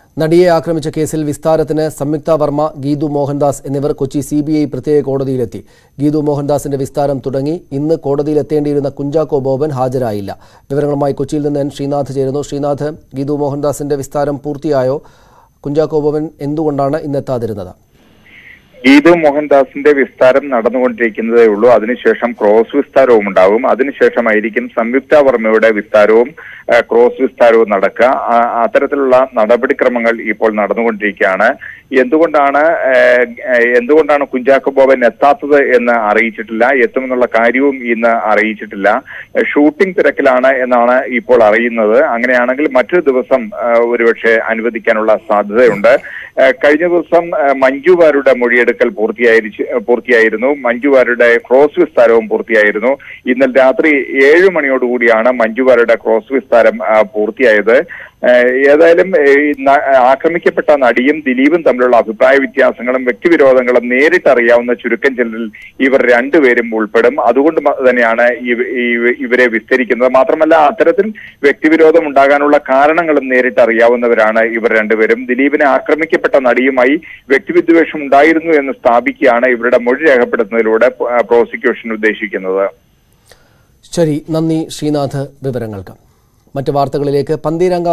നടിയെ ആക്രമിച്ച കേസിൽ വിസ്താരത്തിന് സംയുക്ത വർമ്മ ഗീതു മോഹൻദാസ് എന്നിവർ കൊച്ചി സി ബി ഐ പ്രത്യേക കോടതിയിലെത്തി ഗീതു മോഹൻദാസിന്റെ വിസ്താരം തുടങ്ങി ഇന്ന് കോടതിയിലെത്തേണ്ടിയിരുന്ന കുഞ്ചാക്കോ ബോബൻ ഹാജരായില്ല വിവരങ്ങളുമായി കൊച്ചിയിൽ നിന്ന് എൻ ശ്രീനാഥ് ചേരുന്നു ശ്രീനാഥ് ഗീതു മോഹൻദാസിന്റെ വിസ്താരം പൂർത്തിയായോ കുഞ്ചാക്കോ ബോബൻ എന്തുകൊണ്ടാണ് ഇന്നെത്താതിരുന്നത് ഗീതു മോഹൻദാസിന്റെ വിസ്താരം നടന്നുകൊണ്ടിരിക്കുന്നതേ ഉള്ളൂ അതിനുശേഷം ക്രോസ് വിസ്താരവും ഉണ്ടാവും അതിനുശേഷമായിരിക്കും സംയുക്ത വർമ്മയുടെ വിസ്താരവും ആ, ക്രോസ് വിസ്താരവും നടക്കുക ആ, അത്തരത്തിലുള്ള നടപടിക്രമങ്ങൾ ഇപ്പോൾ നടന്നുകൊണ്ടിരിക്കുകയാണ് എന്തുകൊണ്ടാണ് ആ, എന്തുകൊണ്ടാണ് കുഞ്ചാക്കോ ബോബൻ എത്താത്തത് എന്ന് അറിയിച്ചിട്ടില്ല എത്തുമെന്നുള്ള കാര്യവും ഇന്ന് അറിയിച്ചിട്ടില്ല ഷൂട്ടിംഗ് തിരക്കിലാണ് എന്നാണ് ഇപ്പോൾ അറിയുന്നത് അങ്ങനെയാണെങ്കിൽ മറ്റൊരു ദിവസം ആ, ഒരുപക്ഷെ അനുവദിക്കാനുള്ള സാധ്യതയുണ്ട് ആ, കഴിഞ്ഞ ദിവസം ആ, മഞ്ജു വാരുടെ മൊഴിയെടുക്കൽ പൂർത്തിയായിരിച്ചു പൂർത്തിയായിരുന്നു മഞ്ജു വാരുടെ ക്രോസ് വിസ്താരവും പൂർത്തിയായിരുന്നു ഇന്നലെ രാത്രി ഏഴ് മണിയോടുകൂടിയാണ് മഞ്ജു വാരുടെ ക്രോസ് വിസ്താരം ആ, പൂർത്തിയായത് ആ, ഏതായാലും ഏ, ഈ ന- ആക്രമിക്കപ്പെട്ട നടിയും ദിലീപും തമ്മിലുള്ള അഭിപ്രായ വ്യത്യാസങ്ങളും വ്യക്തിവിരോധങ്ങളും നേരിട്ടറിയാവുന്ന ചുരുക്കം ചിലരിൽ ഇവർ രണ്ടുപേരും ഉൾപ്പെടും അതുകൊണ്ട് മ- തന്നെയാണ് ഇവ- ഇവ- ഇവരെ വിസ്തരിക്കുന്നത് മാത്രമല്ല അത്തരത്തിൽ വ്യക്തിവിരോധം ഉണ്ടാകാനുള്ള കാരണങ്ങളും നേരിട്ടറിയാവുന്നവരാണ് ഇവർ രണ്ടുപേരും ദിലീപിനെ ആക്രമിക്കപ്പെട്ട നടിയുമായി വ്യക്തിവിദ്വേഷം ഉണ്ടായിരുന്നു എന്ന് സ്ഥാപിക്കുകയാണ് ഇവരുടെ മൊഴി രേഖപ്പെടുത്തുന്നതിലൂടെ പ- പ്രോസിക്യൂഷൻ ഉദ്ദേശിക്കുന്നത് ശരി നന്ദി ശ്രീനാഥ് വിവരങ്ങൾക്ക് മറ്റ് വാർത്തകളിലേക്ക് പന്തീരംഗ